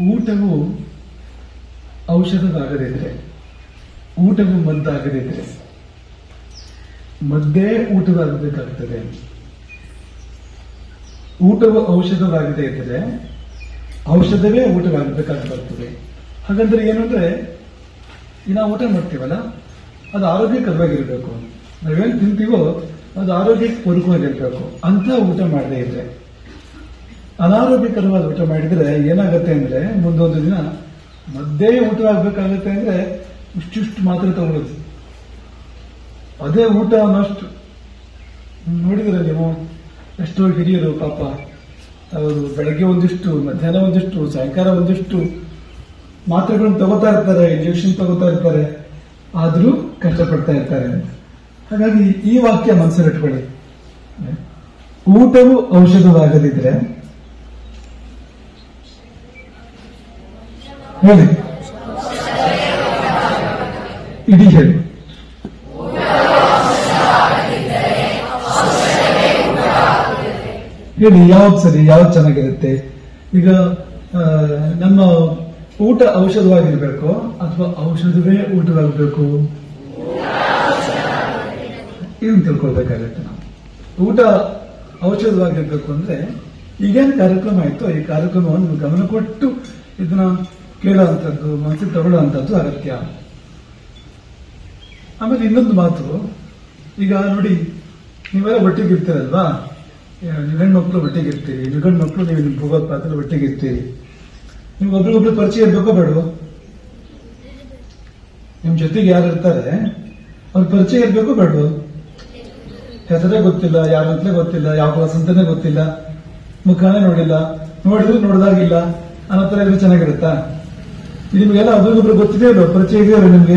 ಊಟವು ಔಷಧವಾಗದಿದ್ರೆ ಊಟವು ಮದ್ದಾಗದಿದ್ರೆ ಮದ್ದೇ ಊಟವಾಗಬೇಕಾಗ್ತದೆ ಊಟವು ಔಷಧವಾಗದೇ ಇದ್ದರೆ ಔಷಧವೇ ಊಟವಾಗಬೇಕಾಗಿ ಬರ್ತದೆ ಹಾಗಂದ್ರೆ ಏನು ಅಂದ್ರೆ ಈ ನಾವು ಊಟ ಮಾಡ್ತೀವಲ್ಲ ಅದು ಆರೋಗ್ಯಕರವಾಗಿರ್ಬೇಕು ನಾವೇನು ತಿಂತೀವೋ ಅದು ಆರೋಗ್ಯಕ್ಕೆ ಪೂರಕವಾಗಿರ್ಬೇಕು ಅಂತ ಊಟ ಮಾಡದೇ ಇದ್ರೆ ಅನಾರೋಗ್ಯಕರವಾದ ಊಟ ಮಾಡಿದ್ರೆ ಏನಾಗುತ್ತೆ ಅಂದ್ರೆ ಮುಂದೊಂದು ದಿನ ಮದ್ದೇ ಊಟವಾಗಬೇಕಾಗುತ್ತೆ ಅಂದ್ರೆ ಇಷ್ಟಿಷ್ಟು ಮಾತ್ರ ತಗೊಳ್ಳೋದು ಅದೇ ಊಟ ಅನ್ನೋಷ್ಟು ನೋಡಿದ್ರೆ ನೀವು ಎಷ್ಟೋ ಹಿರಿಯರು ಪಾಪ ಅವರು ಬೆಳಗ್ಗೆ ಒಂದಿಷ್ಟು ಮಧ್ಯಾಹ್ನ ಒಂದಿಷ್ಟು ಸಾಯಂಕಾಲ ಒಂದಿಷ್ಟು ಮಾತ್ರೆಗಳನ್ನು ತಗೋತಾ ಇರ್ತಾರೆ ಇಂಜೆಕ್ಷನ್ ತಗೋತಾ ಇರ್ತಾರೆ ಆದ್ರೂ ಕಷ್ಟಪಡ್ತಾ ಇರ್ತಾರೆ ಅಂತ ಹಾಗಾಗಿ ಈ ವಾಕ್ಯ ಮನಸ್ಸಲ್ಲಿಟ್ಕೊಳ್ಳಿ ಊಟವು ಔಷಧವಾಗದಿದ್ರೆ ಹೇಳಿ ಇಡೀ ಹೇಳಿ ಹೇಳಿ ಯಾವ್ದು ಸರಿ ಯಾವ್ದು ಚೆನ್ನಾಗಿರುತ್ತೆ ಈಗ ಆ, ನಮ್ಮ ಊಟ ಔಷಧವಾಗಿರ್ಬೇಕು ಅಥವಾ ಔಷಧವೇ ಊಟವಾಗಬೇಕು ಇದನ್ನ ತಿಳ್ಕೊಳ್ಬೇಕಾಗತ್ತೆ ನಾವು ಊಟ ಔಷಧವಾಗಿರ್ಬೇಕು ಅಂದ್ರೆ ಈಗೇನು ಕಾರ್ಯಕ್ರಮ ಆಯ್ತು ಈ ಕಾರ್ಯಕ್ರಮವನ್ನು ಗಮನ ಕೊಟ್ಟು ಇದನ್ನ ಕೇಳುವಂಥದ್ದು ಮನಸ್ಸಿಗೆ ತಗೊಳ್ಳುವಂಥದ್ದು ಅಗತ್ಯ ಆಮೇಲೆ ಇನ್ನೊಂದು ಮಾತು ಈಗ ನೋಡಿ ನೀವೆಲ್ಲ ಒಟ್ಟಿಗೆ ಇರ್ತೀರಲ್ವಾ ನೀವು ಹೆಣ್ಮಕ್ಳು ಒಟ್ಟಿಗೆ ಇರ್ತೀರಿ ನೀವು ಗಂಡು ಮಕ್ಕಳು ನೀವು ನಿಮ್ಮ ಭೂಗೋತ್ ಪಾತ್ರ ಒಟ್ಟಿಗೆ ಇರ್ತೀರಿ ನಿಮ್ಗೆ ಒಬ್ರಿಗೊಬ್ರು ಪರಿಚಯ ಇರ್ಬೇಕೋ ಬೇಡವೋ ನಿಮ್ ಜೊತೆಗೆ ಯಾರು ಇರ್ತಾರೆ ಅವ್ರ ಪರಿಚಯ ಇರ್ಬೇಕೋ ಬೇಡವೋ ಹೆಸರೇ ಗೊತ್ತಿಲ್ಲ ಯಾರಂತಲೇ ಗೊತ್ತಿಲ್ಲ ಯಾವ ಕ್ಲಾಸ್ ಅಂತಾನೆ ಗೊತ್ತಿಲ್ಲ ಮುಖಾನೇ ನೋಡಿಲ್ಲ ನೋಡಿದ್ರು ನೋಡ್ದಾಗಿಲ್ಲ ಅನ್ನೋ ತರ ಇದ್ರೆ ಚೆನ್ನಾಗಿರುತ್ತಾ ನಿಮ್ಗೆಲ್ಲ ಒಬ್ರಿಗೊಬ್ರು ಗೊತ್ತಿದೆಯೋ ಇಲ್ವೋ? ಪರಿಚಯ ಇದೆಯೋ ಇಲ್ವೋ ನಿಮ್ಗೆ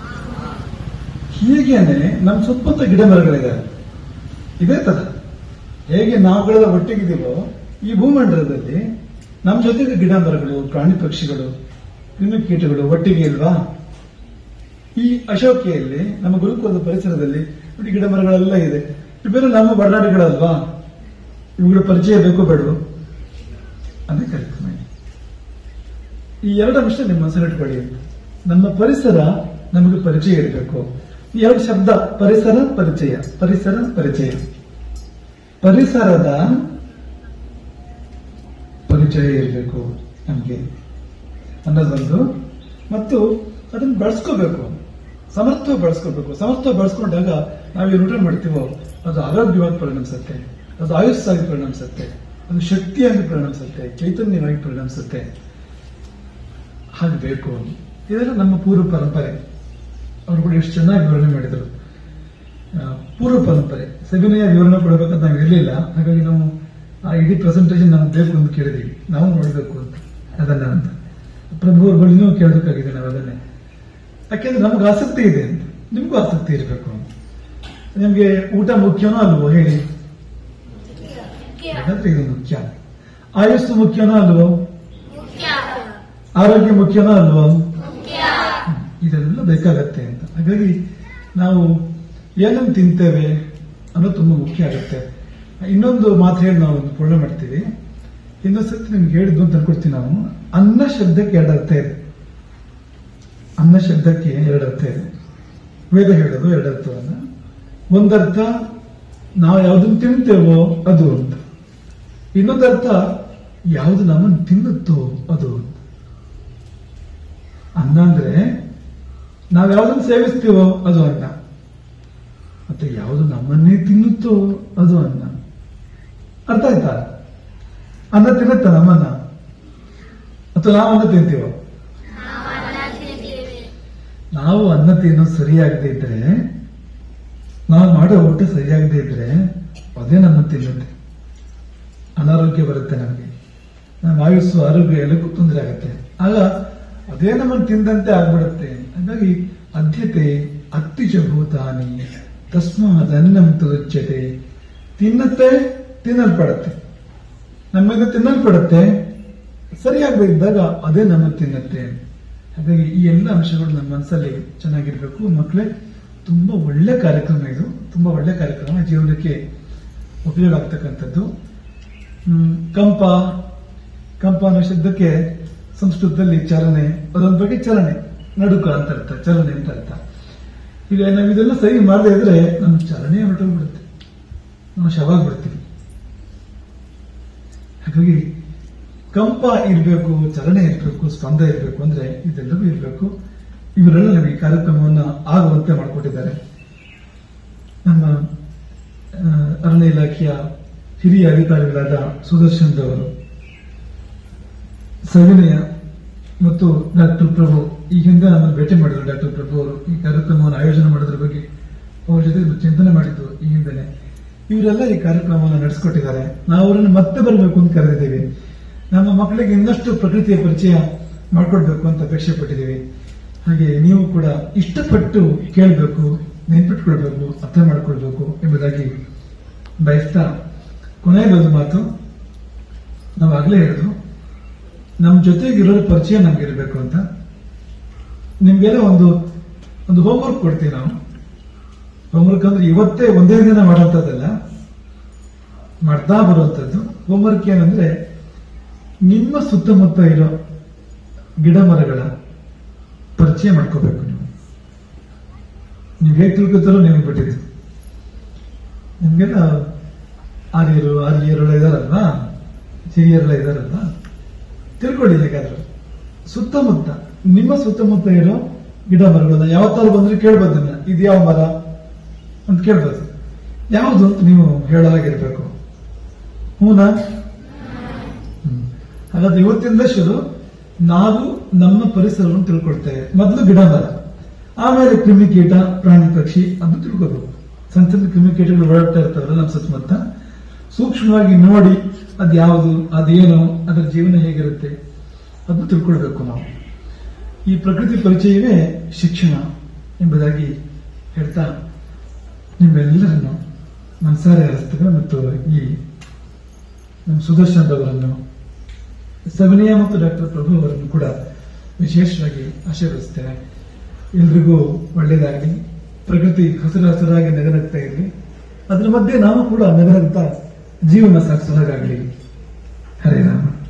ಹೀಗೇನೆ ನಮ್ ಸುತ್ತಮುತ್ತ ಗಿಡ ಮರಗಳಿದ್ದಾರೆ ಇದೇ ತರ ಹೇಗೆ ನಾವುಗಳೆಲ್ಲ ಒಟ್ಟಿಗಿದ್ದೀವೋ ಈ ಭೂಮಂಡಲದಲ್ಲಿ ನಮ್ಮ ಜೊತೆಗೆ ಗಿಡ ಮರಗಳು ಪ್ರಾಣಿ ಪಕ್ಷಿಗಳು ಕ್ರಿಮಿಕೀಟಗಳು ಒಟ್ಟಿಗೆ ಇಲ್ವಾ ಈ ಅಶೋಕಿಯಲ್ಲಿ ನಮ್ಮ ಗುರುಕುಲದ ಪರಿಸರದಲ್ಲಿ ನೋಡಿ ಗಿಡ ಮರಗಳೆಲ್ಲ ಇದೆ ಇವೆಲ್ಲ ನಮ್ಮ ಬಡನಾಡಿಗಳಲ್ವಾ ಇವುಗಳ ಪರಿಚಯ ಬೇಕೋ ಬೇಡವೋ ಅದೇ ಕಾರ್ಯಕ್ರಮ ಇದೆ. ಈ ಎರಡು ಅಂಶ ನಿಮ್ಮ ಮನಸ್ಸಲ್ಲಿಟ್ಕೊಳ್ಳಿ ನಮ್ಮ ಪರಿಸರ ನಮಗೆ ಪರಿಚಯ ಇರಬೇಕು ಈ ಎರಡು ಶಬ್ದ ಪರಿಸರ ಪರಿಚಯ ಪರಿಸರ ಪರಿಚಯ ಪರಿಸರದ ಪರಿಚಯ ಇರಬೇಕು ನಮಗೆ ಅನ್ನೋದೊಂದು ಮತ್ತು ಅದನ್ನು ಬಳಸ್ಕೋಬೇಕು ಸಮರ್ಥ ಬಳಸ್ಕೋಬೇಕು ಸಮರ್ಥ ಬಳಸ್ಕೊಂಡಾಗ ನಾವೇನು ಊಟ ಮಾಡ್ತೀವೋ ಅದು ಆರೋಗ್ಯವಾಗಿ ಪರಿಣಮಿಸುತ್ತೆ ಅದು ಆಯುಸ್ಸಾಗಿ ಪರಿಣಮಿಸುತ್ತೆ ಅದು ಶಕ್ತಿಯಾಗಿ ಪರಿಣಮಿಸುತ್ತೆ ಚೈತನ್ಯವಾಗಿ ಪರಿಣಮಿಸುತ್ತೆ ಹಾಗೆ ಬೇಕು ಇದೆಲ್ಲ ನಮ್ಮ ಪೂರ್ವ ಪರಂಪರೆ ಅವರು ಕೂಡ ಎಷ್ಟು ಚೆನ್ನಾಗಿ ವಿವರಣೆ ಮಾಡಿದರು ಆ, ಪೂರ್ವ ಪರಂಪರೆ ಸವಿನಯ ವಿವರಣೆ ಕೊಡಬೇಕಂತ ನಾವು ಇರಲಿಲ್ಲ ಹಾಗಾಗಿ ನಾವು ಆ ಇಡೀ ಪ್ರೆಸೆಂಟೇಷನ್ ನಮ್ಗೆ ಬೇಕು ಅಂತ ಕೇಳಿದ್ವಿ ನಾವು ನೋಡಬೇಕು ಅಂತ ಅದನ್ನ ಅಂತ ಪ್ರಭು ಬಳಿನೂ ಕೇಳಬೇಕಾಗಿದೆ ನಾವು ಅದನ್ನೇ ಯಾಕೆಂದ್ರೆ ನಮ್ಗೆ ಆಸಕ್ತಿ ಇದೆ ಅಂತ ನಿಮ್ಗೂ ಆಸಕ್ತಿ ಇರಬೇಕು ನಿಮ್ಗೆ ಊಟ ಮುಖ್ಯನೋ ಅಲ್ವೋ ಹೇಳಿ ಯಾಕಂದ್ರೆ ಇದು ಮುಖ್ಯ ಆಯುಸ್ಸು ಮುಖ್ಯನೋ ಅಲ್ವೋ ಆರೋಗ್ಯ ಮುಖ್ಯನೋ ಅಲ್ವೋ ಇದೆಲ್ಲ ಬೇಕಾಗತ್ತೆ ಅಂತ ಹಾಗಾಗಿ ನಾವು ಏನನ್ನು ತಿಂತೇವೆ ಅನ್ನೋದು ತುಂಬಾ ಮುಖ್ಯ ಆಗುತ್ತೆ ಇನ್ನೊಂದು ಮಾತು ಹೇಳಿ ನಾವು ಒಂದು ಪೂರ್ಣ ಮಾಡ್ತೀವಿ ಇನ್ನೊಂದ್ಸತಿ ನಿಮ್ಗೆ ಹೇಳಿದ್ದು ಅಂತ ಅನ್ಕೊಡ್ತೀವಿ ನಾವು ಅನ್ನ ಶಬ್ದಕ್ಕೆ ಎರಡು ಅರ್ಥ ಇದೆ ಅನ್ನ ಶಬ್ದಕ್ಕೆ ಎರಡು ಅರ್ಥ ಇದೆ ವೇದ ಹೇಳೋದು ಎರಡು ಅರ್ಥವನ್ನ ಒಂದರ್ಥ ನಾವು ಯಾವ್ದನ್ನು ತಿಂತೇವೋ ಅದು ಅಂತ ಇನ್ನೊಂದರ್ಥ ಯಾವುದು ನಮ್ಮನ್ನು ತಿನ್ನುತ್ತೋ ಅದು ಅಂತ ಅನ್ನ ಅಂದ್ರೆ ನಾವು ಯಾವ್ದನ್ನು ಸೇವಿಸ್ತೀವೋ ಅದು ಅನ್ನ ಮತ್ತೆ ಯಾವುದು ನಮ್ಮನ್ನೇ ತಿನ್ನುತ್ತೋ ಅದು ಅನ್ನ ಅರ್ಥ ಆಯ್ತಾ ಅನ್ನ ತಿನ್ನುತ್ತ ನಮ್ಮನ್ನ ಅಥವಾ ನಾವು ಅನ್ನ ತಿಂತೀವೋ ನಾವು ಅನ್ನ ತಿನ್ನೋದು ಸರಿಯಾಗದೇ ಇದ್ರೆ ನಾವು ಮಾಡೋ ಊಟ ಸರಿಯಾಗದೇ ಇದ್ರೆ ಅದೇ ನಮ್ಮ ತಿನ್ನುತ್ತೆ ಅನಾರೋಗ್ಯ ಬರುತ್ತೆ ನಮಗೆ ನಮ್ಮ ಆಯುಸ್ಸು ಆರೋಗ್ಯ ಎಲ್ಲಕ್ಕೂ ತೊಂದರೆ ಆಗುತ್ತೆ ಆಗ ಅದೇ ನಮ್ಮನ್ನು ತಿಂದಂತೆ ಆಗ್ಬಿಡುತ್ತೆ ಹಾಗಾಗಿ ಅಧ್ಯತೆ ಅತ್ತಿಚ ಭೂತಾನಿ ತಸ್ಮಾತ್ ಅನ್ನಂ ತುರುಚ್ಯತೆ ತಿನ್ನುತ್ತೆ ತಿನ್ನಲ್ಪಡುತ್ತೆ ನಮ್ಮಿಂದ ತಿನ್ನಲ್ಪಡುತ್ತೆ ಸರಿಯಾಗದೇ ಇದ್ದಾಗ ಅದೇ ನಮ್ಮ ತಿನ್ನುತ್ತೆ ಹಾಗಾಗಿ ಈ ಎಲ್ಲ ಅಂಶಗಳು ನಮ್ಮ ಮನಸ್ಸಲ್ಲಿ ಚೆನ್ನಾಗಿರ್ಬೇಕು ಮಕ್ಕಳೇ ತುಂಬಾ ಒಳ್ಳೆ ಕಾರ್ಯಕ್ರಮ ಇದು ತುಂಬಾ ಒಳ್ಳೆ ಕಾರ್ಯಕ್ರಮ ಜೀವನಕ್ಕೆ ಉಪಯೋಗ ಆಗ್ತಕ್ಕಂಥದ್ದು ಹ್ಮ್, ಕಂಪ ಕಂಪ ಅನ್ನೋ ಶಬ್ದಕ್ಕೆ ಸಂಸ್ಕೃತದಲ್ಲಿ ಚಾಲನೆ ಅದೊಂದು ಬಗ್ಗೆ ಚಲನೆ ನಡುಕ ಅಂತ ಅರ್ಥ ಚಲನೆ ಅಂತ ಅರ್ಥ ಈಗ ನಾವು ಇದೆಲ್ಲ ಸರಿ ಮಾಡದೇ ಇದ್ರೆ ನಮ್ಮ ಚಲನೆ ಹೊರಟೋಗ್ಬಿಡುತ್ತೆ ನಾವು ಶವಾಗ್ಬಿಡ್ತೀವಿ ಹಾಗಾಗಿ ಕಂಪ ಇರಬೇಕು ಚಲನೆ ಇರಬೇಕು ಸ್ಪಂದ ಇರಬೇಕು ಅಂದ್ರೆ ಇದೆಲ್ಲವೂ ಇರಬೇಕು ಇವರೆಲ್ಲ ನಮಗೆ ಈ ಕಾರ್ಯಕ್ರಮವನ್ನ ಆಗುವಂತೆ ಮಾಡಿಕೊಟ್ಟಿದ್ದಾರೆ ನಮ್ಮ ಆ, ಅರಣ್ಯ ಇಲಾಖೆಯ ಹಿರಿಯ ಅಧಿಕಾರಿಗಳಾದ ಸುದರ್ಶನ್ ರವರು ಸವಿನಯ ಮತ್ತು ಡಾಕ್ಟರ್ ಪ್ರಭು ಈ ಹಿಂದೆ ನಮ್ಮನ್ನು ಭೇಟಿ ಮಾಡಿದ್ರು ಡಾಕ್ಟರ್ ಪ್ರಭು ಅವರು ಈ ಕಾರ್ಯಕ್ರಮವನ್ನು ಆಯೋಜನೆ ಮಾಡೋದ್ರ ಬಗ್ಗೆ ಅವ್ರ ಜೊತೆ ಚಿಂತನೆ ಮಾಡಿದ್ದು ಈ ಹಿಂದೆನೆ ಇವರೆಲ್ಲ ಈ ಕಾರ್ಯಕ್ರಮವನ್ನು ನಡೆಸಿಕೊಟ್ಟಿದ್ದಾರೆ ನಾವು ಅವರನ್ನು ಮತ್ತೆ ಬರಬೇಕು ಅಂತ ಕರೆದಿದ್ದೀವಿ ನಮ್ಮ ಮಕ್ಕಳಿಗೆ ಇನ್ನಷ್ಟು ಪ್ರಕೃತಿಯ ಪರಿಚಯ ಮಾಡಿಕೊಡ್ಬೇಕು ಅಂತ ಅಪೇಕ್ಷೆ ಪಟ್ಟಿದ್ದೀವಿ ಹಾಗೆ ನೀವು ಕೂಡ ಇಷ್ಟಪಟ್ಟು ಕೇಳಬೇಕು ನೆನ್ಪಿಟ್ಕೊಳ್ಬೇಕು ಅರ್ಥ ಮಾಡ್ಕೊಳ್ಬೇಕು ಎಂಬುದಾಗಿ ಬಯಸ್ತಾ ಕೊನೆಯದೊಂದು ಮಾತು ನಾವು ಆಗ್ಲೇ ಹೇಳಿದ್ರು ನಮ್ಮ ಜೊತೆಗಿರೋ ಪರಿಚಯ ನಮ್ಗೆ ಇರಬೇಕು ಅಂತ ನಿಮ್ಗೆಲ್ಲ ಒಂದು ಒಂದು ಹೋಮ್ವರ್ಕ್ ಕೊಡ್ತೀವಿ ನಾವು ಹೋಮ್ವರ್ಕ್ ಅಂದ್ರೆ ಇವತ್ತೇ ಒಂದೇ ದಿನ ಮಾಡೋಂಥದ್ದಲ್ಲ ಮಾಡ್ತಾ ಬರುವಂಥದ್ದು ಹೋಮ್ವರ್ಕ್ ಏನಂದ್ರೆ ನಿಮ್ಮ ಸುತ್ತಮುತ್ತ ಇರೋ ಗಿಡ ಮರಗಳ ಪರಿಚಯ ಮಾಡ್ಕೋಬೇಕು ನೀವು ನೀವು ಹೇಗೆ ತಿಳ್ಕೊತಾರೋ ನಿಮಗೆ ಬಿಟ್ಟಿದ್ದು ನಿಮ್ಗೆಲ್ಲ ಆರ್ಯರು ಆರ್ಯರೆಲ್ಲ ಇದಾರಲ್ವಾ ಹಿರಿಯರೆಲ್ಲ ಇದಾರಲ್ವಾ ತಿಳ್ಕೊಳ್ಳಿ ಹೇಗಾದ್ರು ಸುತ್ತಮುತ್ತ ನಿಮ್ಮ ಸುತ್ತಮುತ್ತ ಇರೋ ಗಿಡ ಮರಗಳನ್ನ ಯಾವತ್ತಾರು ಬಂದ್ರೆ ಕೇಳ್ಬೋದು ನನ್ನ ಇದು ಯಾವ ಮರ ಅಂತ ಕೇಳ್ಬೋದು ಯಾವುದು ಅಂತ ನೀವು ಹೇಳಲಾಗಿರ್ಬೇಕು ಹೂನಾ ಹ್ಮ್. ಹಾಗಾದ್ರೆ ಇವತ್ತಿಂದ ಶುರು ನಾವು ನಮ್ಮ ಪರಿಸರವನ್ನು ತಿಳ್ಕೊಳ್ತೇವೆ ಮೊದಲು ಗಿಡ ಮರ ಆಮೇಲೆ ಕ್ರಿಮಿಕೀಟ ಪ್ರಾಣಿ ಪಕ್ಷಿ ಅದು ತಿಳ್ಕೋಬೇಕು ಸಣ್ಣ ಸಣ್ಣ ಕ್ರಿಮಿಕೀಟಗಳು ಓಡಾಡ್ತಾ ಇರ್ತಾವಲ್ಲ ನಮ್ಮ ಸುತ್ತಮುತ್ತ ಸೂಕ್ಷ್ಮವಾಗಿ ನೋಡಿ ಅದು ಯಾವುದು ಅದೇನು ಅದರ ಜೀವನ ಹೇಗಿರುತ್ತೆ ಅದು ತಿಳ್ಕೊಳ್ಬೇಕು ನಾವು ಈ ಪ್ರಕೃತಿ ಪರಿಚಯವೇ ಶಿಕ್ಷಣ ಎಂಬುದಾಗಿ ಹೇಳ್ತಾ ನಿಮ್ಮೆಲ್ಲರನ್ನು ಮನಸಾರೆ ಹರಿಸ್ತೇವೆ ಮತ್ತು ಈ ನಮ್ಮ ಸುದರ್ಶನ್ ಅವರನ್ನು ಸವಿನಯ ಮತ್ತು ಡಾಕ್ಟರ್ ಪ್ರಭು ಅವರನ್ನು ಕೂಡ ವಿಶೇಷವಾಗಿ ಆಶೀರ್ವದಿಸ್ತೇನೆ ಎಲ್ರಿಗೂ ಒಳ್ಳೇದಾಗಲಿ ಪ್ರಕೃತಿ ಹಸಿರು ಹಸಿರಾಗಿ ನಗನಗ್ತಾ ಇರಲಿ ಅದ್ರ ಮಧ್ಯೆ ನಾವು ಕೂಡ ನಗನಗ್ತಾ ಜೀವನ ಸಾಗಿಸೋದಾಗಲಿ ಹರೇ ರಾಮ